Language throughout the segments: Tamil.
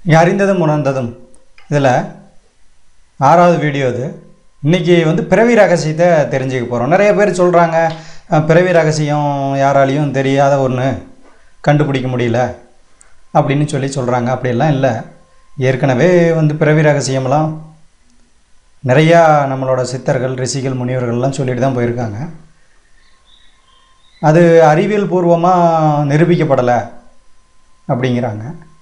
அறிந்ததும் உணர்ந்ததும் இதில் ஆறாவது வீடியோ இது இன்றைக்கி வந்து பிறவி ரகசியத்தை தெரிஞ்சுக்க போகிறோம் நிறைய பேர் சொல்கிறாங்க பிறவி ரகசியம் யாராலையும் தெரியாத ஒன்று கண்டுபிடிக்க முடியல அப்படின்னு சொல்லி சொல்கிறாங்க அப்படியெல்லாம் இல்லை ஏற்கனவே வந்து பிறவி ரகசியமெல்லாம் நிறையா நம்மளோட சித்தர்கள் ரிஷிகள் முனிவர்கள்லாம் சொல்லிட்டு தான் போயிருக்காங்க அது அறிவியல் பூர்வமாக நிரூபிக்கப்படலை அப்படிங்கிறாங்க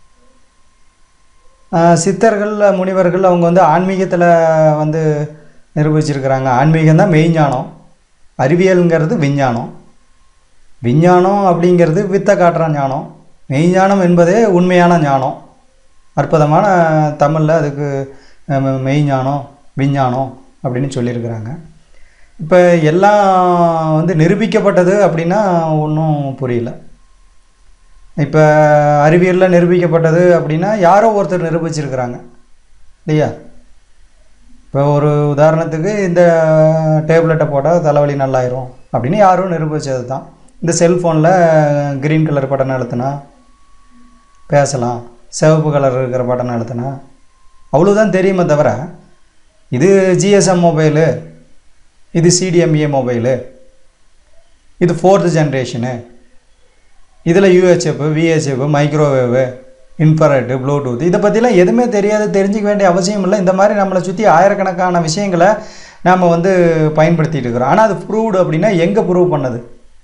ஆஹ் சித்தர்கள் முனிவர்கள் அவங்க வந்து ஆன்மீகத்தில் வந்து நிரூபிச்சிருக்கிறாங்க ஆன்மீகம் தான் மெய்ஞானம் அறிவியலுங்கிறது விஞ்ஞானம் விஞ்ஞானம் அப்படிங்கிறது வித்த காட்டுற ஞானம் மெய்ஞானம் என்பதே உண்மையான ஞானம் அற்புதமான தமிழில் அதுக்கு அஹ், மெய்ஞானம் விஞ்ஞானம் அப்படின்னு சொல்லியிருக்கிறாங்க இப்போ எல்லாம் வந்து நிரூபிக்கப்பட்டது அப்படின்னா ஒன்றும் புரியல இப்போ அறிவியலில் நிரூபிக்கப்பட்டது அப்படின்னா யாரோ ஒருத்தர் நிரூபிச்சிருக்கிறாங்க இல்லையா இப்போ ஒரு உதாரணத்துக்கு இந்த டேப்லெட்டை போட்டால் தலைவலி நல்லாயிரும் அப்படின்னு யாரும் நிரூபித்தது தான் இந்த செல்ஃபோனில் க்ரீன் கலர் பட்டன் அழுத்தினா பேசலாம் சிவப்பு கலர் இருக்கிற பட்டன் அழுத்தினா அவ்வளோதான் தெரியுமே தவிர இது ஜிஎஸ்எம் மொபைலு இது சிடிஎம்ஏ மொபைலு இது ஃபோர்த்து ஜென்ரேஷனு இதில் UHF VHF microwave infrared bluetooth இதை பற்றிலாம் எதுவுமே தெரியாது தெரிஞ்சிக்க வேண்டிய அவசியம் இல்லை இந்த மாதிரி நம்மளை சுற்றி ஆயிரக்கணக்கான விஷயங்களை நாம் வந்து பயன்படுத்திட்டு இருக்கிறோம் ஆனால் அது ப்ரூவ்டு அப்படின்னா எங்கே ப்ரூவ் பண்ணது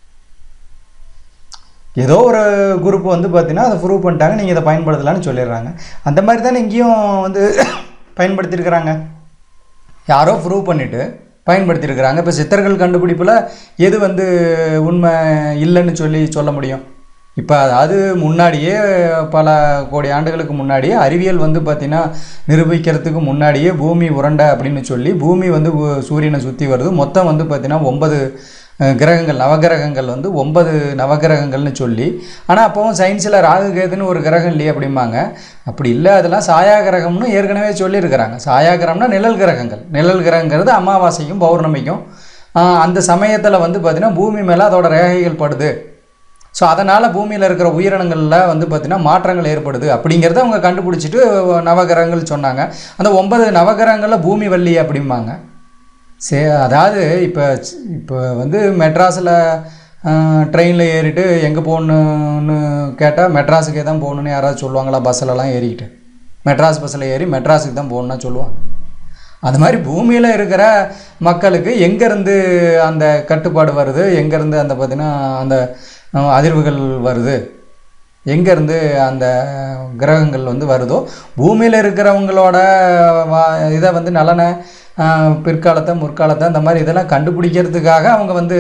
ஏதோ ஒரு குரூப் வந்து பார்த்தீங்கன்னா அதை ப்ரூவ் பண்ணிட்டாங்க நீங்கள் இதை பயன்படுத்தலாம்னு சொல்லிடுறாங்க அந்த மாதிரி தானே இங்கேயும் வந்து பயன்படுத்தியிருக்கிறாங்க யாரோ ப்ரூவ் பண்ணிவிட்டு பயன்படுத்தியிருக்கிறாங்க இப்போ சித்தர்கள் கண்டுபிடிப்பில் எது வந்து உண்மை இல்லைன்னு சொல்லி சொல்ல முடியும் இப்போ அதாவது முன்னாடியே பல கோடி ஆண்டுகளுக்கு முன்னாடியே அறிவியல் வந்து பார்த்திங்கன்னா நிரூபிக்கிறதுக்கு முன்னாடியே பூமி உருண்டை அப்படின்னு சொல்லி பூமி வந்து உ- சூரியனை சுற்றி வருது மொத்தம் வந்து பார்த்திங்கன்னா ஒன்பது அஹ், கிரகங்கள் நவகிரகங்கள் வந்து ஒன்பது நவகிரகங்கள்னு சொல்லி ஆனால் அப்போவும் சயின்ஸில் ராகு கேதுன்னு ஒரு கிரகம் இல்லையே அப்படிம்பாங்க அப்படி இல்லை அதெல்லாம் சாயா கிரகம்னு ஏற்கனவே சொல்லியிருக்கிறாங்க சாயா கிரகம்னா நிழல் கிரகங்கள் நிழல் கிரகங்கிறது அமாவாசைக்கும் பௌர்ணமிக்கும் ஆஹ், அந்த சமயத்தில் வந்து பார்த்திங்கன்னா பூமி மேலே அதோட ரேகைகள் படுது ஸோ அதனால் பூமியில் இருக்கிற உயிரினங்களில் வந்து பார்த்திங்கன்னா மாற்றங்கள் ஏற்படுது அப்படிங்கிறத அவங்க கண்டுபிடிச்சிட்டு நவகிரகங்கள் சொன்னாங்க அந்த ஒன்பது நவகிரகங்களில் பூமி வள்ளி அப்படிம்பாங்க சே அதாவது இப்போ இப்போ வந்து மெட்ராஸில் ட்ரெயினில் ஏறிட்டு எங்கே போகணுன்னு கேட்டால் மெட்ராஸுக்கே தான் போகணுன்னு யாராவது சொல்லுவாங்களா பஸ்ஸிலலாம் ஏறிக்கிட்டு மெட்ராஸ் பஸ்ஸில் ஏறி மெட்ராஸுக்கு தான் போகணுன்னா சொல்லுவாங்க அது மாதிரி பூமியில் இருக்கிற மக்களுக்கு எங்கேருந்து அந்த கட்டுப்பாடு வருது எங்கேருந்து அந்த பார்த்திங்கன்னா அந்த அஹ், அதிர்வுகள் வருது எங்கேருந்து அந்த கிரகங்கள் வந்து வருதோ பூமியில் இருக்கிறவங்களோட வா- இதை வந்து நலனை ஆஹ், பிற்காலத்தை முற்காலத்தை அந்த மாதிரி இதெல்லாம் கண்டுபிடிக்கிறதுக்காக அவங்க வந்து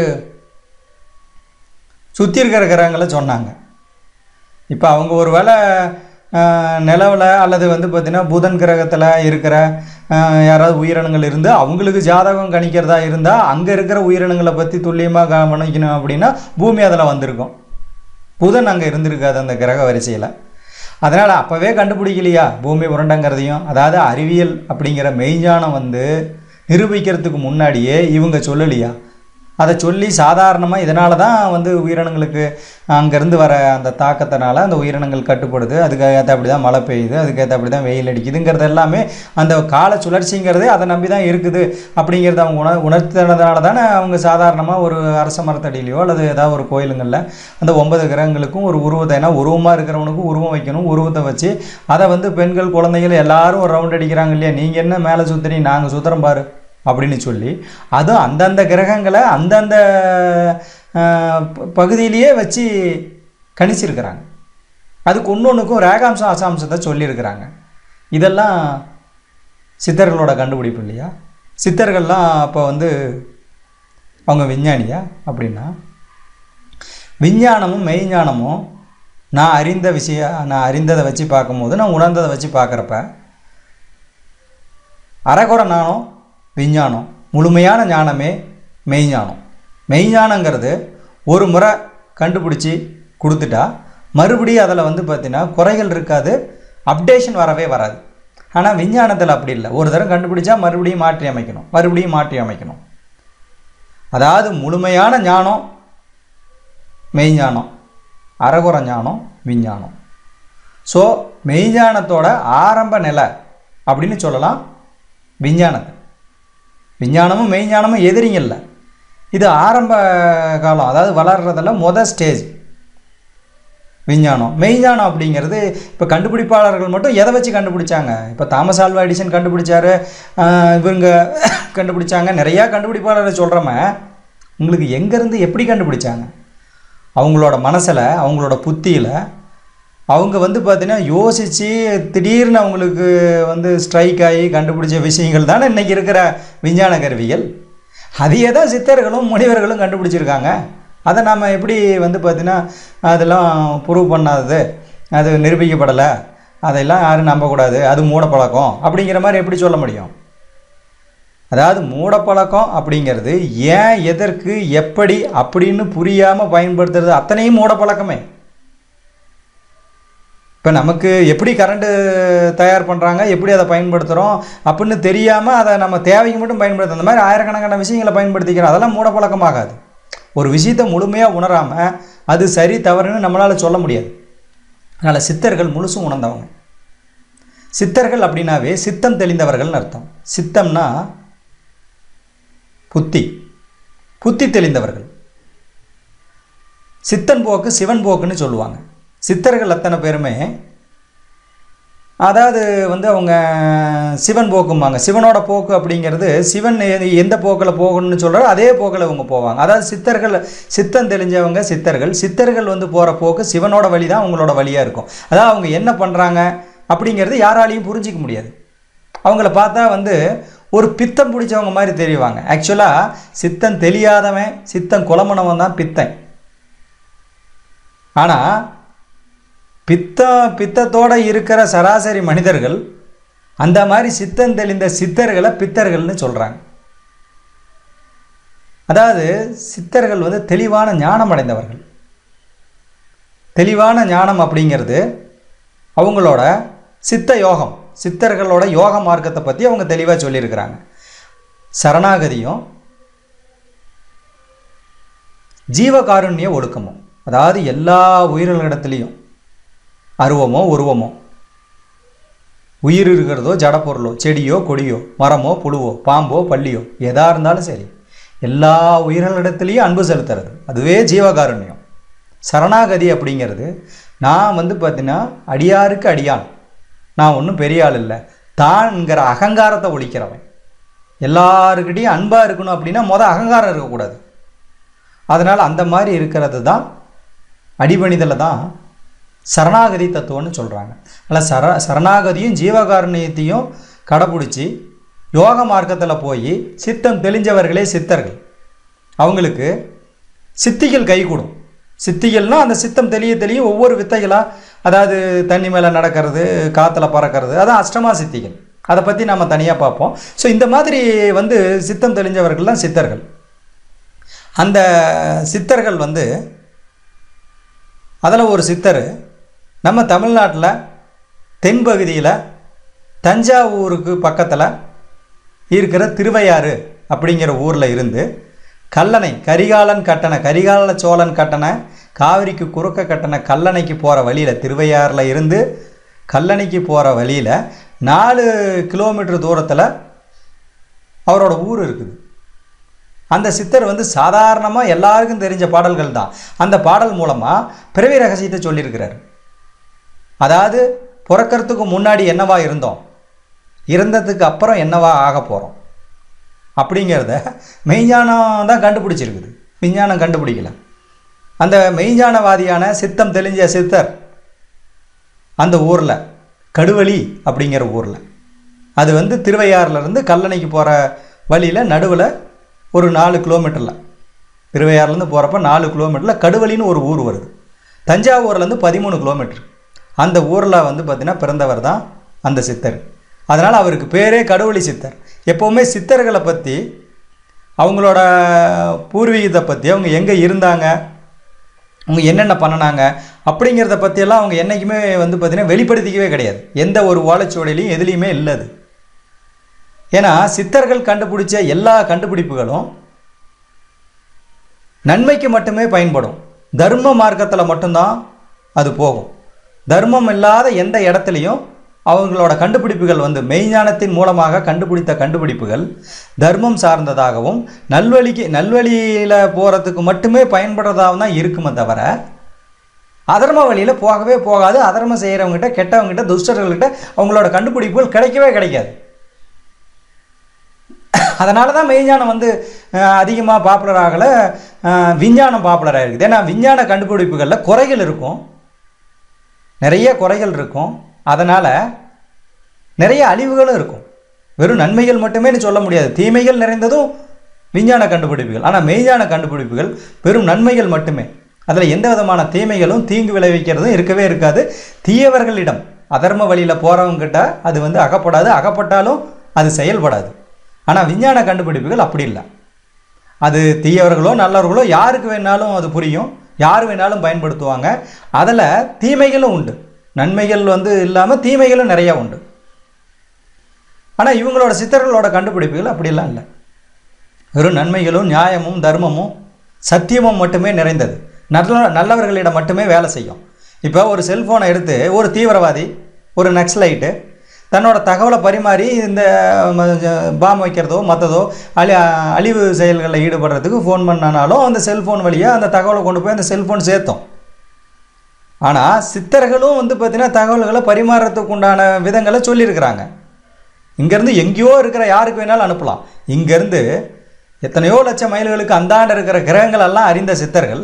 சுற்றி இருக்கிற கிரகங்களை சொன்னாங்க இப்போ அவங்க ஒரு வேளை நிலவில் அல்லது வந்து பார்த்திங்கன்னா புதன் கிரகத்தில் இருக்கிற ஆஹ், யாராவது உயிரினங்கள் இருந்து அவங்களுக்கு ஜாதகம் கணிக்கிறதா இருந்தால் அங்கே இருக்கிற உயிரினங்களை பற்றி துல்லியமாக கவனிக்கணும் அப்படின்னா பூமி அதில் வந்திருக்கும் புதன் அங்கே இருந்திருக்காது அந்த கிரக வரிசையில் அதனால் அப்போவே கண்டுபிடிக்கலையா பூமி உருண்டைங்கிறதையும் அதாவது அறிவியல் அப்படிங்கிற மெய்ஞானம் வந்து நிரூபிக்கிறதுக்கு முன்னாடியே இவங்க சொல்லலையா அதை சொல்லி சாதாரணமாக இதனால தான் வந்து உயிரினங்களுக்கு அங்கேருந்து வர அந்த தாக்கத்தினால அந்த உயிரினங்கள் கட்டுப்படுது அதுக்கேற்ற அப்படி தான் மழை பெய்யுது அதுக்கேற்ற அப்படி தான் வெயில் அடிக்குதுங்கிறது எல்லாமே அந்த கால சுழற்சிங்கிறதே அதை நம்பி தான் இருக்குது அப்படிங்கிறத அவங்க உணர் உணர்த்தினதுனால தானே அவங்க சாதாரணமாக ஒரு அரச மரத்தடியிலையோ அல்லது ஏதாவது ஒரு கோயிலுங்களில் அந்த ஒன்பது கிரகங்களுக்கும் ஒரு உருவத்தை ஏன்னா உருவமாக இருக்கிறவனுக்கும் உருவம் வைக்கணும் உருவத்தை வச்சு அதை வந்து பெண்கள் குழந்தைகள் எல்லாரும் ஒரு ரவுண்ட் அடிக்கிறாங்க இல்லையா நீங்கள் என்ன மேலே சுற்றுறீங்க நாங்கள் சுற்றுறோம் பாரு அப்படின்னு சொல்லி அதுவும் அந்தந்த கிரகங்களை அந்தந்த ஆஹ், ப- பகுதியிலேயே வச்சு கணிச்சிருக்கிறாங்க அதுக்கு ஒன்று ஒன்றுக்கும் ரேகாம்சம் அசாம்சத்தை சொல்லியிருக்கிறாங்க இதெல்லாம் சித்தர்களோட கண்டுபிடிப்பு இல்லையா சித்தர்கள்லாம் அப்போ வந்து அவங்க விஞ்ஞானியா அப்படின்னா விஞ்ஞானமும் மெய்ஞானமும் நான் அறிந்த விஷயம் நான் அறிந்ததை வச்சு பார்க்கும்போது நான் உணர்ந்ததை வச்சு பார்க்குறப்ப அரைகுறை ஞானம் விஞ்ஞானம் முழுமையான ஞானமே மெய்ஞானம் மெய்ஞானங்கிறது ஒரு முறை கண்டுபிடிச்சி கொடுத்துட்டா மறுபடியும் அதில் வந்து பார்த்தீங்கன்னா குறைகள் இருக்காது அப்டேஷன் வரவே வராது ஆனால் விஞ்ஞானத்தில் அப்படி இல்லை ஒரு தரம் கண்டுபிடிச்சா மறுபடியும் மாற்றி அமைக்கணும் மறுபடியும் மாற்றி அமைக்கணும் அதாவது முழுமையான ஞானம் மெய்ஞானம் அறகுறை ஞானம் விஞ்ஞானம் ஸோ மெய்ஞானத்தோட ஆரம்ப நிலை அப்படின்னு சொல்லலாம் விஞ்ஞானத்தை விஞ்ஞானமும் மெய்ஞானமும் எதிரிங்கல்ல இது ஆரம்ப காலம் அதாவது வளர்றதில் மொதல் ஸ்டேஜ் விஞ்ஞானம் மெய்ஞானம் அப்படிங்கிறது இப்போ கண்டுபிடிப்பாளர்கள் மட்டும் எதை வச்சு கண்டுபிடிச்சாங்க இப்போ தாமஸ் ஆல்வா எடிசன் கண்டுபிடிச்சாரு ஆஹ் இவங்க கண்டுபிடிச்சாங்க நிறையா கண்டுபிடிப்பாளர்கள் சொல்கிறோம உங்களுக்கு எங்கேருந்து எப்படி கண்டுபிடிச்சாங்க அவங்களோட மனசில் அவங்களோட புத்தியில் அவங்க வந்து பார்த்தீங்கன்னா யோசித்து திடீர்னு அவங்களுக்கு வந்து ஸ்ட்ரைக் ஆகி கண்டுபிடிச்ச விஷயங்கள் தானே இன்றைக்கி இருக்கிற விஞ்ஞான கருவிகள் அதையே தான் சித்தர்களும் முனிவர்களும் கண்டுபிடிச்சிருக்காங்க அதை நாம் எப்படி வந்து பார்த்தீங்கன்னா அதெல்லாம் ப்ரூவ் பண்ணாதது அது நிரூபிக்கப்படலை அதெல்லாம் யாரும் நம்பக்கூடாது அது மூடப்பழக்கம் அப்படிங்கிற மாதிரி எப்படி சொல்ல முடியும் அதாவது மூடப்பழக்கம் அப்படிங்கிறது ஏன் எதற்கு எப்படி அப்படின்னு புரியாமல் பயன்படுத்துறது அத்தனையும் மூடப்பழக்கமே இப்போ நமக்கு எப்படி கரண்ட்டு தயார் பண்ணுறாங்க எப்படி அதை பயன்படுத்துகிறோம் அப்படின்னு தெரியாமல் அதை நம்ம தேவைக்கு மட்டும் பயன்படுத்தும் அந்த மாதிரி ஆயிரக்கணக்கான விஷயங்களை பயன்படுத்திக்கிறோம் அதெல்லாம் மூடப்பழக்கமாகாது ஒரு விஷயத்தை முழுமையாக உணராமல் அது சரி தவறுன்னு நம்மளால் சொல்ல முடியாது அதனால் சித்தர்கள் முழுசும் உணர்ந்தவங்க சித்தர்கள் அப்படின்னாவே சித்தம் தெளிந்தவர்கள்னு அர்த்தம் சித்தம்னா புத்தி புத்தி தெளிந்தவர்கள் சித்தன் போக்கு சிவன் போக்குன்னு சொல்லுவாங்க சித்தர்கள் அத்தனை பேருமே அதாவது வந்து அவங்க சிவன் போக்கும்பாங்க சிவனோட போக்கு அப்படிங்கிறது சிவன் எ- எந்த போக்கில் போகணும்னு சொல்கிறாரோ அதே போக்கில் இவங்க போவாங்க அதாவது சித்தர்கள் சித்தம் தெரிஞ்சவங்க சித்தர்கள் சித்தர்கள் வந்து போகிற போக்கு சிவனோட வழி தான் அவங்களோட வழியாக இருக்கும் அதாவது அவங்க என்ன பண்ணுறாங்க அப்படிங்கிறது யாராலையும் புரிஞ்சிக்க முடியாது அவங்கள பார்த்தா வந்து ஒரு பித்தம் பிடிச்சவங்க மாதிரி தெரிவாங்க ஆக்சுவலாக சித்தம் தெரியாதவன் சித்தம் குலமனவன் தான் பித்தன் ஆனால் பித்த பித்தத்தோட இருக்கிற சராசரி மனிதர்கள் அந்த மாதிரி சித்தம் தெளிந்த சித்தர்களை பித்தர்கள்னு சொல்கிறாங்க அதாவது சித்தர்கள் வந்து தெளிவான ஞானம் அடைந்தவர்கள் தெளிவான ஞானம் அப்படிங்கிறது அவங்களோட சித்த யோகம் சித்தர்களோட யோக மார்க்கத்தை பற்றி அவங்க தெளிவாக சொல்லியிருக்கிறாங்க சரணாகதியும் ஜீவகாருண்ய ஒழுக்கமும் அதாவது எல்லா உயிர்களிடத்துலையும் அருவமோ உருவமோ உயிர் இருக்கிறதோ ஜடப்பொருளோ செடியோ கொடியோ மரமோ புழுவோ பாம்போ பள்ளியோ எதா இருந்தாலும் சரி எல்லா உயிர்களிடத்துலையும் அன்பு செலுத்துறது அதுவே ஜீவகாருண்யம் சரணாகதி அப்படிங்கிறது நான் வந்து பார்த்தீங்கன்னா அடியாருக்கு அடியான் நான் ஒன்றும் பெரிய ஆள் இல்லை தான்ங்கிற அகங்காரத்தை ஒழிக்கிறவன் எல்லாருக்கிட்டையும் அன்பாக இருக்கணும் அப்படின்னா மொதல் அகங்காரம் இருக்கக்கூடாது அதனால் அந்த மாதிரி இருக்கிறது தான் அடிபணிதலில் தான் சரணாகதி தத்துவம்னு சொல்கிறாங்க அதில் சர சரணாகதியும் ஜீவகாருண்யத்தையும் கடைப்பிடிச்சி யோக மார்க்கத்தில் போய் சித்தம் தெளிஞ்சவர்களே சித்தர்கள் அவங்களுக்கு சித்திகள் கைகூடும் சித்திகள்னால் அந்த சித்தம் தெளிய தெளிய ஒவ்வொரு வித்தைகளாக அதாவது தண்ணி மேலே நடக்கிறது காற்றுல பறக்கிறது அதான் அஷ்டமா சித்திகள் அதை பற்றி நம்ம தனியாக பார்ப்போம் ஸோ இந்த மாதிரி வந்து சித்தம் தெளிஞ்சவர்கள் தான் சித்தர்கள் அந்த சித்தர்கள் வந்து அதில் ஒரு சித்தர் நம்ம தமிழ்நாட்டில் தென்பகுதியில் தஞ்சாவூருக்கு பக்கத்தில் இருக்கிற திருவையாறு அப்படிங்கிற ஊரில் இருந்து கல்லணை கரிகாலன் கட்டண கரிகால சோழன் கட்டண காவிரிக்கு குறுக்க கட்டண கல்லணைக்கு போகிற வழியில் திருவையாறில் இருந்து கல்லணைக்கு போகிற வழியில் நாலு கிலோமீட்டர் தூரத்தில் அவரோட ஊர் இருக்குது அந்த சித்தர் வந்து சாதாரணமாக எல்லாருக்கும் தெரிஞ்ச பாடல்கள் தான் அந்த பாடல் மூலமாக பிறவி ரகசியத்தை சொல்லியிருக்கிறார் அதாவது பிறக்கறதுக்கு முன்னாடி என்னவா இருந்தோம் இறந்ததுக்கு அப்புறம் என்னவா ஆக போகிறோம் அப்படிங்கிறத மெய்ஞானம் தான் கண்டுபிடிச்சிருக்குது விஞ்ஞானம் கண்டுபிடிக்கல அந்த மெய்ஞானவாதியான சித்தம் தெளிஞ்ச சித்தர் அந்த ஊரில் கடுவழி அப்படிங்கிற ஊரில் அது வந்து திருவையாறுலேருந்து கல்லணைக்கு போகிற வழியில் நடுவில் ஒரு நாலு கிலோமீட்டரில் திருவையாறுலேருந்து போகிறப்ப நாலு கிலோமீட்டரில் கடுவழின்னு ஒரு ஊர் வருது தஞ்சாவூர்லேருந்து பதிமூணு கிலோமீட்டர் அந்த ஊரில் வந்து பார்த்திங்கன்னா பிறந்தவர் தான் அந்த சித்தர் அதனால் அவருக்கு பேரே கடுவழி சித்தர் எப்போவுமே சித்தர்களை பற்றி அவங்களோட பூர்வீகத்தை பற்றி அவங்க எங்கே இருந்தாங்க அவங்க என்னென்ன பண்ணினாங்க அப்படிங்கிறத பற்றியெல்லாம் அவங்க என்றைக்குமே வந்து பார்த்திங்கன்னா வெளிப்படுத்திக்கவே கிடையாது எந்த ஒரு ஓலைச்சுவடிலையும் எதுலேயுமே இல்லை அது ஏன்னா சித்தர்கள் கண்டுபிடிச்ச எல்லா கண்டுபிடிப்புகளும் நன்மைக்கு மட்டுமே பயன்படும் தர்ம மார்க்கத்தில் மட்டும்தான் அது போகும் தர்மம் இல்லாத எந்த இடத்துலையும் அவங்களோட கண்டுபிடிப்புகள் வந்து மெய்ஞானத்தின் மூலமாக கண்டுபிடித்த கண்டுபிடிப்புகள் தர்மம் சார்ந்ததாகவும் நல்வழிக்கு நல்வழியில் போகிறதுக்கு மட்டுமே பயன்படுறதாகவும் தான் இருக்குமே தவிர அதர்ம வழியில் போகவே போகாது அதர்மம் செய்கிறவங்ககிட்ட கெட்டவங்ககிட்ட துஷ்டர்கள்கிட்ட அவங்களோட கண்டுபிடிப்புகள் கிடைக்கவே கிடைக்காது அதனால தான் மெய்ஞானம் வந்து அதிகமாக பாப்புலர் ஆகலை அஹ், விஞ்ஞானம் பாப்புலராக இருக்குது ஏன்னா விஞ்ஞான கண்டுபிடிப்புகளில் குறைகள் இருக்கும் நிறைய குறைகள் இருக்கும் அதனால் நிறைய அழிவுகளும் இருக்கும் வெறும் நன்மைகள் மட்டுமேன்னு சொல்ல முடியாது தீமைகள் நிறைந்ததும் விஞ்ஞான கண்டுபிடிப்புகள் ஆனால் மெய்ஞான கண்டுபிடிப்புகள் வெறும் நன்மைகள் மட்டுமே அதில் எந்த விதமான தீமைகளும் தீங்கு விளைவிக்கிறதும் இருக்கவே இருக்காது தீயவர்களிடம் அதர்ம வழியில் போகிறவங்ககிட்ட அது வந்து அகப்படாது அகப்பட்டாலும் அது செயல்படாது ஆனால் விஞ்ஞான கண்டுபிடிப்புகள் அப்படி இல்லை அது தீயவர்களோ நல்லவர்களோ யாருக்கு வேணாலும் அது புரியும் யார் வேணாலும் பயன்படுத்துவாங்க அதில் தீமைகளும் உண்டு நன்மைகள் வந்து இல்லாமல் தீமைகளும் நிறையா உண்டு ஆனால் இவங்களோட சித்தர்களோட கண்டுபிடிப்புகள் அப்படிலாம் இல்லை வெறும் நன்மைகளும் நியாயமும் தர்மமும் சத்தியமும் மட்டுமே நிறைந்தது நல்ல நல்லவர்களிடம் மட்டுமே வேலை செய்யும் இப்போ ஒரு செல்ஃபோனை எடுத்து ஒரு தீவிரவாதி ஒரு நக்ஸலைட்டு தன்னோட தகவலை பரிமாறி இந்த பாம் வைக்கிறதோ மற்றதோ அழி அழிவு செயல்களில் ஈடுபடுறதுக்கு ஃபோன் பண்ணனாலும் அந்த செல்ஃபோன் வழியாக அந்த தகவலை கொண்டு போய் அந்த செல்ஃபோன் சேர்த்தோம் ஆனால் சித்தர்களும் வந்து பார்த்தீங்கன்னா தகவல்களை பரிமாறுறதுக்கு உண்டான விதங்களை சொல்லியிருக்கிறாங்க இங்கேருந்து எங்கேயோ இருக்கிற யாருக்கு வேணாலும் அனுப்பலாம் இங்கேருந்து எத்தனையோ லட்சம் மைல்களுக்கு அந்தாண்ட இருக்கிற கிரகங்கள் எல்லாம் அறிந்த சித்தர்கள்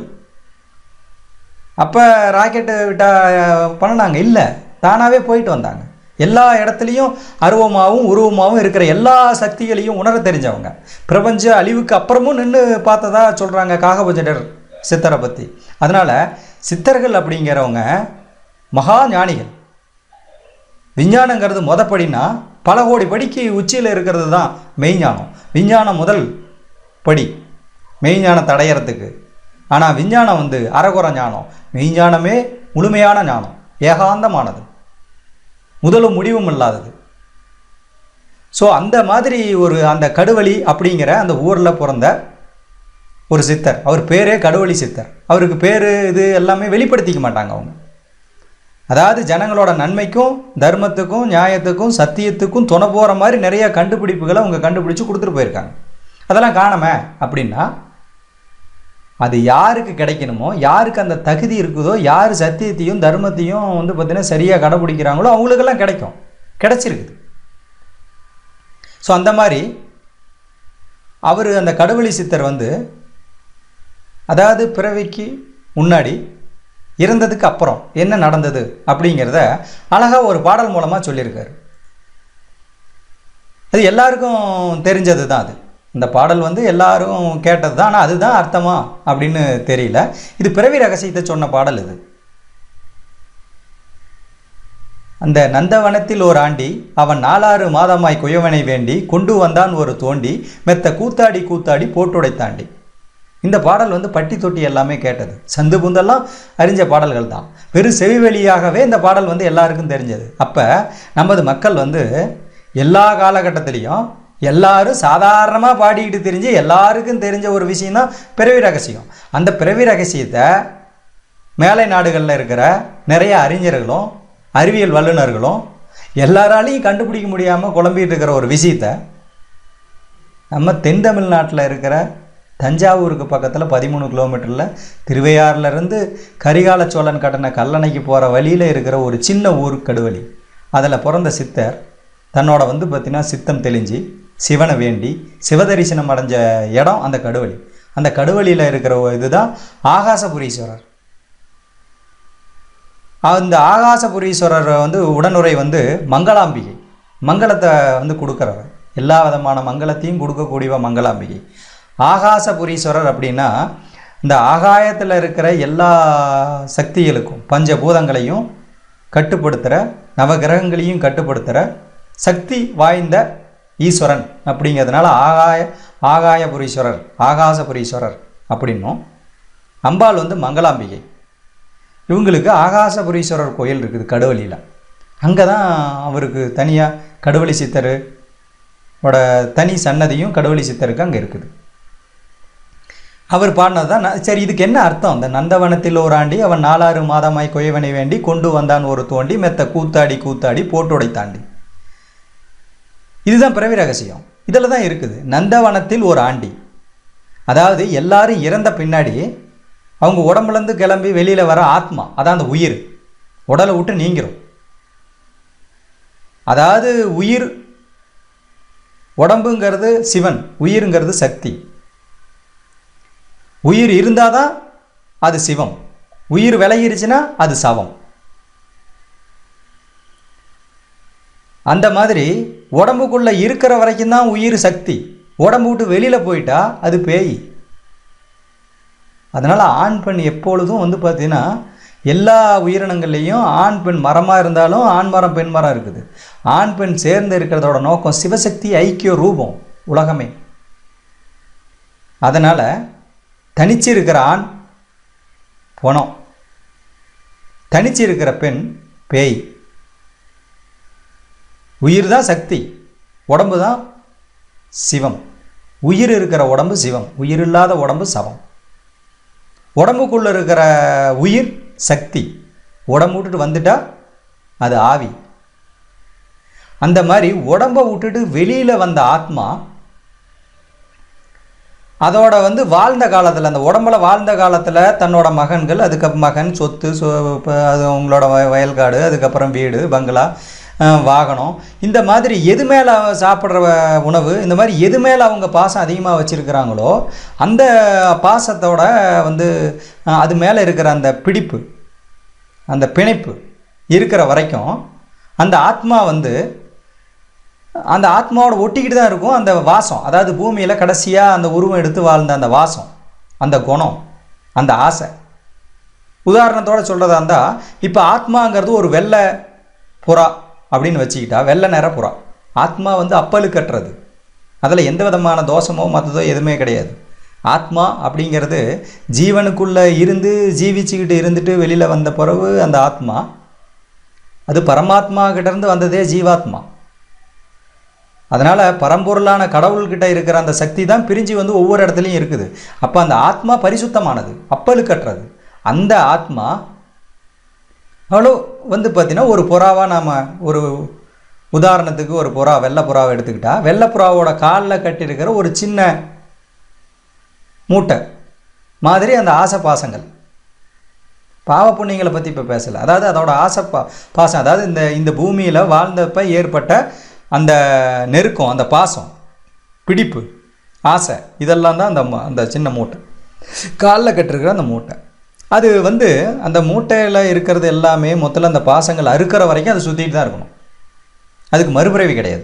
அப்போ ராக்கெட்டு விட்டா பண்ணினாங்க இல்லை தானாகவே போயிட்டு வந்தாங்க எல்லா இடத்துலையும் அருவமாகவும் உருவமாகவும் இருக்கிற எல்லா சக்திகளையும் உணர தெரிஞ்சவங்க பிரபஞ்ச அழிவுக்கு அப்புறமும் நின்று பார்த்ததா சொல்கிறாங்க காகபுஜடர் சித்தரை பற்றி அதனால் சித்தர்கள் அப்படிங்கிறவங்க மகா ஞானிகள் விஞ்ஞானங்கிறது மொதப்படினா பல கோடி படிக்கு உச்சியில் இருக்கிறது தான் மெய்ஞானம் விஞ்ஞானம் முதல் படி மெய்ஞானத்தை அடையிறதுக்கு ஆனால் விஞ்ஞானம் வந்து அறகுற ஞானம் மெய்ஞானமே முழுமையான ஞானம் ஏகாந்தமானது முதலும் முடிவும் இல்லாதது ஸோ அந்த மாதிரி ஒரு அந்த கடுவழி அப்படிங்கிற அந்த ஊரில் பிறந்த ஒரு சித்தர் அவர் பேரே கடுவழி சித்தர் அவருக்கு பேர் இது எல்லாமே வெளிப்படுத்திக்க மாட்டாங்க அவங்க அதாவது ஜனங்களோட நன்மைக்கும் தர்மத்துக்கும் நியாயத்துக்கும் சத்தியத்துக்கும் துணை போகிற மாதிரி நிறைய கண்டுபிடிப்புகளை அவங்க கண்டுபிடிச்சு கொடுத்துட்டு போயிருக்காங்க அதெல்லாம் காணாம அப்படின்னா அது யாருக்கு கிடைக்கணுமோ யாருக்கு அந்த தகுதி இருக்குதோ யார் சத்தியத்தையும் தர்மத்தையும் வந்து பார்த்தீங்கன்னா சரியாக கடைபிடிக்கிறாங்களோ அவங்களுக்கெல்லாம் கிடைக்கும் கிடைச்சிருக்குது ஸோ அந்த மாதிரி அவர் அந்த கடவுளி சித்தர் வந்து அதாவது பிறவிக்கு முன்னாடி இறந்ததுக்கு அப்புறம் என்ன நடந்தது அப்படிங்கிறத அழகாக ஒரு பாடல் மூலமாக சொல்லியிருக்காரு அது எல்லாருக்கும் தெரிஞ்சது தான் அது இந்த பாடல் வந்து எல்லாரும் கேட்டது தான் ஆனால் அதுதான் அர்த்தமா அப்படின்னு தெரியல இது பிறவி ரகசியத்தை சொன்ன பாடல் இது அந்த நந்தவனத்தில் ஓர் ஆண்டி அவன் நாலாறு மாதமாய் குயவனை வேண்டி கொண்டு வந்தான் ஒரு தோண்டி மெத்த கூத்தாடி கூத்தாடி போட்டுடைத்தாண்டி இந்த பாடல் வந்து பட்டி தொட்டி எல்லாமே கேட்டது சந்து புந்தெல்லாம் அறிஞ்ச பாடல்கள் தான் வெறும் செவி வழியாகவே இந்த பாடல் வந்து எல்லாருக்கும் தெரிஞ்சது அப்போ நமது மக்கள் வந்து எல்லா காலகட்டத்திலையும் எல்லாரும் சாதாரணமாக பாடிக்கிட்டு தெரிஞ்சு எல்லாருக்கும் தெரிஞ்ச ஒரு விஷயம்தான் பிறவி ரகசியம் அந்த பிறவி ரகசியத்தை மேலை நாடுகளில் இருக்கிற நிறைய அறிஞர்களும் அறிவியல் வல்லுநர்களும் எல்லாராலையும் கண்டுபிடிக்க முடியாமல் குழம்பிட்டு இருக்கிற ஒரு விஷயத்தை நம்ம தென் தமிழ்நாட்டில் இருக்கிற தஞ்சாவூருக்கு பக்கத்தில் பதிமூணு கிலோமீட்டரில் திருவையாறுலேருந்து கரிகால சோழன் கட்டின கல்லணைக்கு போகிற வழியில் இருக்கிற ஒரு சின்ன ஊர் கடுவழி அதில் பிறந்த சித்தர் தன்னோட வந்து பார்த்திங்கன்னா சித்தம் தெளிஞ்சு சிவனை வேண்டி சிவதரிசனம் அடைஞ்ச இடம் அந்த கடுவழி அந்த கடுவழியில் இருக்கிற ஒரு இதுதான் ஆகாசபுரீஸ்வரர் அந்த ஆகாசபுரீஸ்வரர் வந்து உடனுரை வந்து மங்களாம்பிகை மங்களத்தை வந்து கொடுக்குறவர் எல்லா விதமான மங்களத்தையும் கொடுக்கக்கூடியவ மங்களாம்பிகை ஆகாசபுரீஸ்வரர் அப்படின்னா இந்த ஆகாயத்தில் இருக்கிற எல்லா சக்திகளுக்கும் பஞ்சபூதங்களையும் கட்டுப்படுத்துகிற நவகிரகங்களையும் கட்டுப்படுத்துகிற சக்தி வாய்ந்த ஈஸ்வரன் அப்படிங்கிறதுனால ஆகாய ஆகாயபுரீஸ்வரர் ஆகாசபுரீஸ்வரர் அப்படின்னும் அம்பாள் வந்து மங்களாம்பிகை இவங்களுக்கு ஆகாசபுரீஸ்வரர் கோயில் இருக்குது கடுவழியில் அங்கே தான் அவருக்கு தனியாக கடுவழி சித்தர் ஓட தனி சன்னதியும் கடுவழி சித்தருக்கு அங்கே இருக்குது அவர் பாடினது தான் நான் சரி இதுக்கு என்ன அர்த்தம் இந்த நந்தவனத்தில் ஓராண்டி அவன் நாலாறு மாதமாய் குயவனை வேண்டி கொண்டு வந்தான் ஒரு தோண்டி மெத்த கூத்தாடி கூத்தாடி போட்டுடை தாண்டி இதுதான் பிறவி ரகசியம் இதில் தான் இருக்குது நந்தவனத்தில் ஒரு ஆண்டி அதாவது எல்லாரும் இறந்த பின்னாடி அவங்க உடம்புலேருந்து கிளம்பி வெளியில் வர ஆத்மா அதான் அந்த உயிர் உடலை விட்டு நீங்கிரும் அதாவது உயிர் உடம்புங்கிறது சிவன் உயிருங்கிறது சக்தி உயிர் இருந்தால் தான் அது சிவம் உயிர் விலகிருச்சுன்னா அது சவம் அந்த மாதிரி உடம்புக்குள்ளே இருக்கிற வரைக்கும் தான் உயிர் சக்தி உடம்பு விட்டு வெளியில் போயிட்டா அது பேய் அதனால் ஆண் பெண் எப்பொழுதும் வந்து பார்த்தீங்கன்னா எல்லா உயிரினங்கள்லேயும் ஆண் பெண் மரமாக இருந்தாலும் ஆண் மரம் பெண் மரம் இருக்குது ஆண் பெண் சேர்ந்து இருக்கிறதோட நோக்கம் சிவசக்தி ஐக்கிய ரூபம் உலகமே அதனால் தனிச்சு இருக்கிற ஆண் பணம் தனிச்சு இருக்கிற பெண் பேய் உயிர் தான் சக்தி உடம்பு தான் சிவம் உயிர் இருக்கிற உடம்பு சிவம் உயிர் இல்லாத உடம்பு சவம் உடம்புக்குள்ளே இருக்கிற உயிர் சக்தி உடம்பு விட்டுட்டு வந்துட்டா அது ஆவி அந்த மாதிரி உடம்பை விட்டுட்டு வெளியில் வந்த ஆத்மா அதோட வந்து வாழ்ந்த காலத்தில் அந்த உடம்புல வாழ்ந்த காலத்தில் தன்னோட மகன்கள் அதுக்கு மகன் சொத்து சொ இப்போ அது அவங்களோட வய வயல்காடு அதுக்கப்புறம் வீடு பங்களா அஹ், வாகனம் இந்த மாதிரி எது மேலே சாப்பிட்ற வ- உணவு இந்த மாதிரி எது மேலே அவங்க பாசம் அதிகமாக வச்சுருக்கிறாங்களோ அந்த பாசத்தோட வந்து அஹ், அது மேலே இருக்கிற அந்த பிடிப்பு அந்த பிணைப்பு இருக்கிற வரைக்கும் அந்த ஆத்மா வந்து அந்த ஆத்மாவோட ஒட்டிக்கிட்டு தான் இருக்கும் அந்த வாசம் அதாவது பூமியில் கடைசியாக அந்த உருவம் எடுத்து வாழ்ந்த அந்த வாசம் அந்த குணம் அந்த ஆசை உதாரணத்தோட சொல்கிறதா இருந்தால் இப்போ ஆத்மாங்கிறது ஒரு வெள்ளை புறா அப்படின்னு வச்சுக்கிட்டா வெள்ளை நிற புறா ஆத்மா வந்து அப்பலு கட்டுறது அதில் எந்த விதமான தோஷமோ மற்றதோ எதுவுமே கிடையாது ஆத்மா அப்படிங்கிறது ஜீவனுக்குள்ளே இருந்து ஜீவிச்சுக்கிட்டு இருந்துட்டு வெளியில் வந்த பிறகு அந்த ஆத்மா அது பரமாத்மா கிட்டேருந்து வந்ததே ஜீவாத்மா அதனால் பரம்பொருளான கடவுள்கிட்ட இருக்கிற அந்த சக்தி தான் பிரிஞ்சு வந்து ஒவ்வொரு இடத்துலையும் இருக்குது அப்போ அந்த ஆத்மா பரிசுத்தமானது அப்பழுக்கற்றது அந்த ஆத்மா அவ்வளோ வந்து பார்த்தீங்கன்னா ஒரு புறாவாக நாம் ஒரு உதாரணத்துக்கு ஒரு புறா வெள்ளை புறாவை எடுத்துக்கிட்டா வெள்ளை புறாவோட காலில் கட்டியிருக்கிற ஒரு சின்ன மூட்டை மாதிரி அந்த ஆசை பாசங்கள் பாவ புண்ணியங்களை பற்றி இப்போ பேசலை அதாவது அதோட ஆசை பா பாசம் அதாவது இந்த இந்த பூமியில் வாழ்ந்தப்ப ஏற்பட்ட அந்த நெருக்கம் அந்த பாசம் பிடிப்பு ஆசை இதெல்லாம் தான் அந்த ம- அந்த சின்ன மூட்டை காலில் கட்டிருக்கிற அந்த மூட்டை அது வந்து அந்த மூட்டையில் இருக்கிறது எல்லாமே மொத்தத்தில் அந்த பாசங்கள் அறுக்கிற வரைக்கும் அது சுற்றிட்டு தான் இருக்கணும் அதுக்கு மறுபிறவி கிடையாது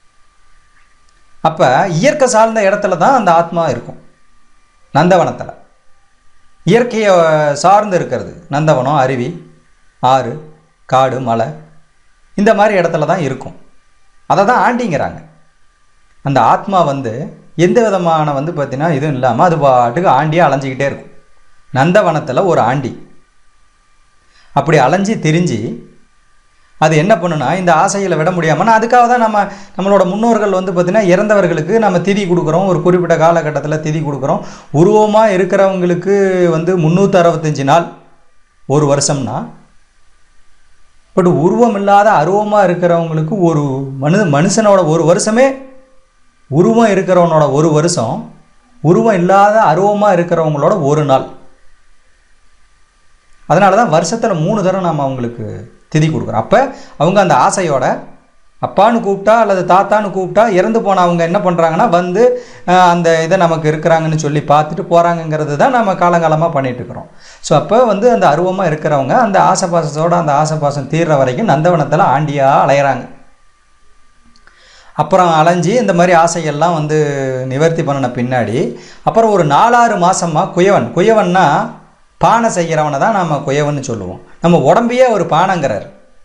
அப்போ இயற்கை சார்ந்த இடத்துல தான் அந்த ஆத்மா இருக்கும் நந்தவனத்தில் இயற்கையை சார்ந்து இருக்கிறது நந்தவனம் அருவி ஆறு காடு மலை இந்த மாதிரி இடத்துல தான் இருக்கும் அதை தான் ஆண்டிங்கிறாங்க அந்த ஆத்மா வந்து எந்த விதமான வந்து பார்த்தீங்கன்னா இதுவும் இல்லாமல் அது பாட்டுக்கு ஆண்டியாக அலைஞ்சிக்கிட்டே இருக்கும் நந்தவனத்தில் ஒரு ஆண்டி அப்படி அலைஞ்சு திரிஞ்சு அது என்ன பண்ணுனா இந்த ஆசைகளை விட முடியாமல் நான் அதுக்காக தான் நம்ம நம்மளோட முன்னோர்கள் வந்து பார்த்திங்கன்னா இறந்தவர்களுக்கு நம்ம திதி கொடுக்குறோம் ஒரு குறிப்பிட்ட காலகட்டத்தில் திதி கொடுக்குறோம் உருவமாக இருக்கிறவங்களுக்கு வந்து முந்நூற்றி அறுபத்தஞ்சு நாள் ஒரு வருஷம்னா பட் உருவம் இல்லாத அருவமாக இருக்கிறவங்களுக்கு ஒரு மனு மனுஷனோட ஒரு வருஷமே உருவம் இருக்கிறவனோட ஒரு வருஷம் உருவம் இல்லாத அருவமாக இருக்கிறவங்களோட ஒரு நாள் அதனால தான் வருஷத்தில் மூணு தடவை நாம் அவங்களுக்கு திதி கொடுக்குறோம் அப்போ அவங்க அந்த ஆசையோட அப்பான்னு கூப்பிட்டா அல்லது தாத்தான்னு கூப்பிட்டா இறந்து போன அவங்க என்ன பண்ணுறாங்கன்னா வந்து அஹ், அந்த இதை நமக்கு இருக்கிறாங்கன்னு சொல்லி பார்த்துட்டு போகிறாங்கங்கிறது தான் நம்ம காலங்காலமாக பண்ணிட்டு இருக்கிறோம் ஸோ அப்போ வந்து அந்த அருவமாக இருக்கிறவங்க அந்த ஆசை பாசத்தோட அந்த ஆசை பாசம் தீர்ற வரைக்கும் நந்தவனத்தில் ஆண்டியாக அலையிறாங்க அப்புறம் அலைஞ்சு இந்த மாதிரி ஆசைகள்லாம் வந்து நிவர்த்தி பண்ணின பின்னாடி அப்புறம் ஒரு நாலாறு மாசமா குயவன் குயவன்னா பானை செய்கிறவனை தான் நம்ம குயவன்னு சொல்லுவோம் நம்ம உடம்பையே ஒரு பானைங்கிறார்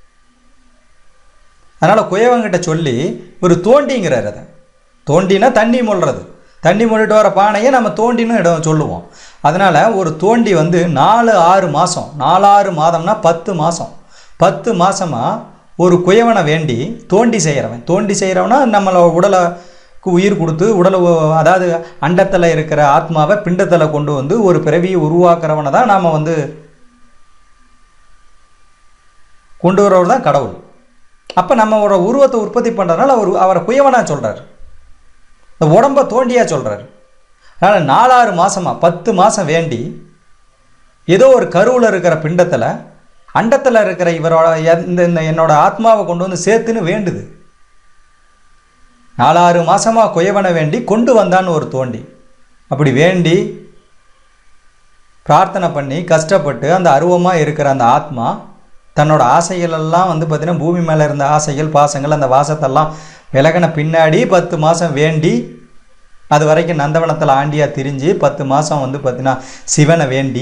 அதனால் குயவன்கிட்ட சொல்லி ஒரு தோண்டிங்கிறார் அதை தோண்டினா தண்ணி மொள்றது தண்ணி மொழிட்டு வர பானையை நம்ம தோண்டின்னு இடம் சொல்லுவோம் அதனால் ஒரு தோண்டி வந்து நாலு ஆறு மாதம் நாலாறு மாதம்னா பத்து மாதம் பத்து மாசமா ஒரு குயவனை வேண்டி தோண்டி செய்கிறவன் தோண்டி செய்கிறவனா நம்மள உடலை உயிர் கொடுத்து உடலை ஒ- அதாவது அண்டத்தில் இருக்கிற ஆத்மாவை பிண்டத்தில் கொண்டு வந்து ஒரு பிறவியை உருவாக்குறவனை தான் நாம் வந்து கொண்டு வரவர் தான் கடவுள் அப்போ நம்மளோட உருவத்தை உற்பத்தி பண்ணுறதுனால அவர் அவரை குயவனா சொல்கிறார் இந்த உடம்பை தோண்டியா சொல்கிறார் அதனால் நாலாறு மாசமா பத்து மாதம் வேண்டி ஏதோ ஒரு கருவில் இருக்கிற பிண்டத்தில் அண்டத்தில் இருக்கிற இவரோட இந்த இந்த என்னோட ஆத்மாவை கொண்டு வந்து சேர்த்துன்னு வேண்டுது நாலாறு மாசமா குயவனை வேண்டி கொண்டு வந்தான்னு ஒரு தோண்டி அப்படி வேண்டி பிரார்த்தனை பண்ணி கஷ்டப்பட்டு அந்த அருவமாக இருக்கிற அந்த ஆத்மா தன்னோட ஆசைகள் எல்லாம் வந்து பார்த்திங்கன்னா பூமி மேலே இருந்த ஆசைகள் பாசங்கள் அந்த வாசத்தெல்லாம் விலகின பின்னாடி பத்து மாதம் வேண்டி அது வரைக்கும் நந்தவனத்தில் ஆண்டியாக திரிஞ்சு பத்து மாதம் வந்து பார்த்திங்கன்னா சிவனை வேண்டி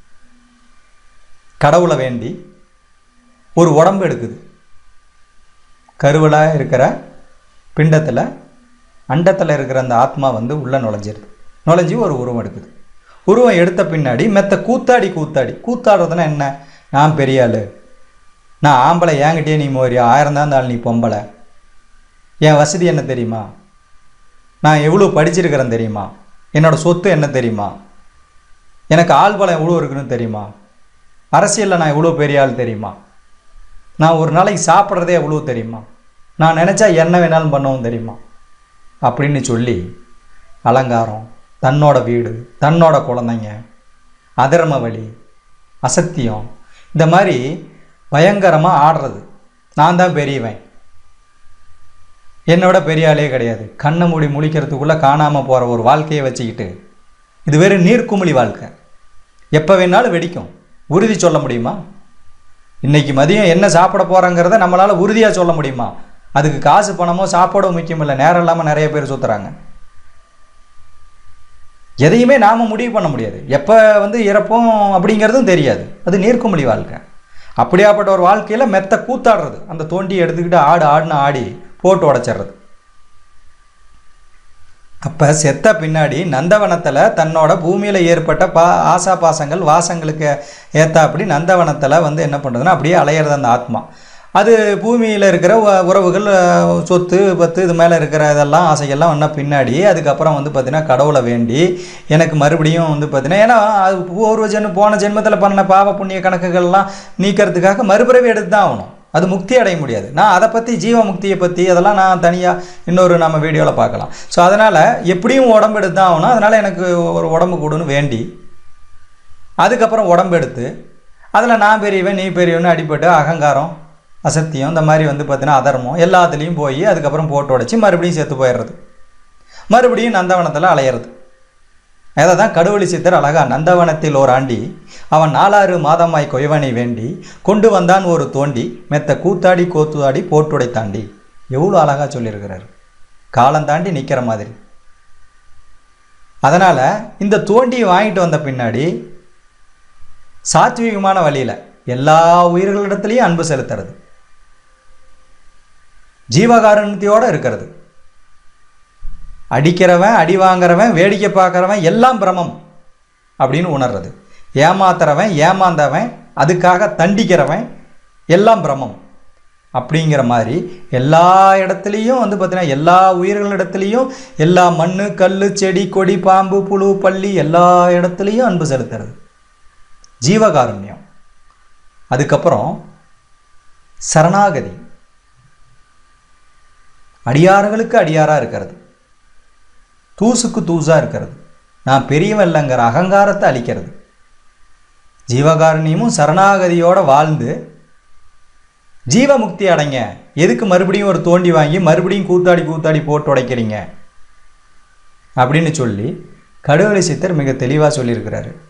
கடவுளை வேண்டி ஒரு உடம்பு எடுக்குது கருவலாக இருக்கிற பிண்டத்தில் அண்டத்தில் இருக்கிற அந்த ஆத்மா வந்து உள்ளே நுழைஞ்சிருது நுழைஞ்சி ஒரு உருவம் எடுக்குது உருவம் எடுத்த பின்னாடி மெத்த கூத்தாடி கூத்தாடி கூத்தாடுறதுன்னா என்ன நான் பெரிய ஆளு நான் ஆம்பளை ஏங்கிட்டே நீ மோரியா ஆயிரம் தான் இருந்தாலும் நீ பொம்பளை என் வசதி என்ன தெரியுமா நான் எவ்வளோ படிச்சிருக்கிறேன் தெரியுமா என்னோட சொத்து என்ன தெரியுமா எனக்கு ஆள் பலம் எவ்வளோ இருக்குன்னு தெரியுமா அரசியலில் நான் எவ்வளோ பெரிய ஆள் தெரியுமா நான் ஒரு நாளைக்கு சாப்பிட்றதே எவ்வளோ தெரியுமா நான் நினச்சா என்ன வேணாலும் பண்ணவும் தெரியுமா அப்படின்னு சொல்லி அலங்காரம் தன்னோட வீடு தன்னோட குழந்தைங்க அதர்ம வழி அசத்தியம் இந்த மாதிரி பயங்கரமாக ஆடுறது நான் தான் பெரியவன் என்னோட பெரிய ஆளே கிடையாது கண்ணை மூடி முழிக்கிறதுக்குள்ளே காணாமல் போகிற ஒரு வாழ்க்கையை வச்சுக்கிட்டு இது வெறும் நீர்க்குமிழி வாழ்க்கை எப்போ வேணாலும் வெடிக்கும் உறுதி சொல்ல முடியுமா இன்னைக்கு மதியம் என்ன சாப்பிட போகிறோங்கிறத நம்மளால் உறுதியாக சொல்ல முடியுமா அதுக்கு காசு பணமோ சாப்பாடோ முக்கியம் இல்லை நேரம் இல்லாமல் நிறைய பேர் சுற்றுறாங்க எதையுமே நாம் முடிவு பண்ண முடியாது எப்போ வந்து இறப்போம் அப்படிங்கிறதும் தெரியாது அது நீர்க்குமிழி வாழ்க்கை அப்படியாப்பட்ட ஒரு வாழ்க்கையில் மெத்த கூத்தாடுறது அந்த தோண்டி எடுத்துக்கிட்டு ஆடு ஆடுன்னு ஆடி போட்டு உடச்சிடுறது அப்போ செத்த பின்னாடி நந்தவனத்தில் தன்னோட பூமியில் ஏற்பட்ட பா ஆசா பாசங்கள் வாசங்களுக்கு ஏற்றாப்படி நந்தவனத்தில் வந்து என்ன பண்ணுறதுன்னா அப்படியே அலையிறது அந்த ஆத்மா அது பூமியில் இருக்கிற உ- உறவுகள் அஹ், சொத்து பத்து இது மேலே இருக்கிற இதெல்லாம் ஆசைகள்லாம் வந்த பின்னாடி அதுக்கப்புறம் வந்து பார்த்தீங்கன்னா கடவுளை வேண்டி எனக்கு மறுபடியும் வந்து பார்த்தீங்கன்னா ஏன்னா அது பூர்வ ஜென்ம போன ஜென்மத்தில் பண்ண பாவ புண்ணிய கணக்குகள்லாம் நீக்கிறதுக்காக மறுபிறவி எடுத்து தான் ஆகணும் அது முக்தி அடைய முடியாது நான் அதை பற்றி ஜீவ முக்தியை பற்றி அதெல்லாம் நான் தனியாக இன்னொரு நம்ம வீடியோவில் பார்க்கலாம் ஸோ அதனால் எப்படியும் உடம்பு எடுத்து தான் ஆகணும் அதனால் எனக்கு ஒரு உடம்பு கொடுன்னு வேண்டி அதுக்கப்புறம் உடம்பு எடுத்து அதில் நான் பெரியவன் நீ பெரியவன்னு அடிபட்டு அகங்காரம் அசத்தியம் இந்த மாதிரி வந்து பார்த்தீங்கன்னா அதர்மம் எல்லாத்துலேயும் போய் அதுக்கப்புறம் போட்டு உடச்சி மறுபடியும் செத்து போயிடுறது மறுபடியும் நந்தவனத்தில் அலையிறது அதை தான் கடுவழி சித்தர் அழகா நந்தவனத்தில் ஓர் ஆண்டி அவன் நாலாறு மாதமாய் கொய்வனை வேண்டி கொண்டு வந்தான் ஒரு தோண்டி மெத்த கூத்தாடி கோத்துதாடி போட்டுடை தாண்டி எவ்வளோ அழகா சொல்லியிருக்கிறார் காலம் தாண்டி நிற்கிற மாதிரி அதனால் இந்த தோண்டியை வாங்கிட்டு வந்த பின்னாடி சாத்வீகமான வழியில் எல்லா உயிர்களிடத்துலையும் அன்பு செலுத்துறது ஜீவகாருண்யத்தோடு இருக்கிறது அடிக்கிறவன் அடி வாங்குறவன் வேடிக்கை பார்க்குறவன் எல்லாம் பிரமம் அப்படின்னு உணர்றது ஏமாத்துறவன் ஏமாந்தவன் அதுக்காக தண்டிக்கிறவன் எல்லாம் பிரமம் அப்படிங்கிற மாதிரி எல்லா இடத்துலையும் வந்து பார்த்தீங்கன்னா எல்லா உயிர்களிடத்துலையும் எல்லா மண் கல் செடி கொடி பாம்பு புழு பள்ளி எல்லா இடத்துலையும் அன்பு செலுத்துறது ஜீவகாருண்யம் அதுக்கப்புறம் சரணாகதி அடியார்களுக்கு அடியாராக இருக்கிறது தூசுக்கு தூசாக இருக்கிறது நான் பெரியவன் இல்லைங்கிற அகங்காரத்தை அழிக்கிறது ஜீவகாருண்யமும் சரணாகதியோட வாழ்ந்து ஜீவமுக்தி அடைங்க எதுக்கு மறுபடியும் ஒரு தோண்டி வாங்கி மறுபடியும் கூத்தாடி கூத்தாடி போட்டு உடைக்கிறீங்க அப்படின்னு சொல்லி கடுவலை சித்தர் மிக தெளிவாக சொல்லியிருக்கிறாரு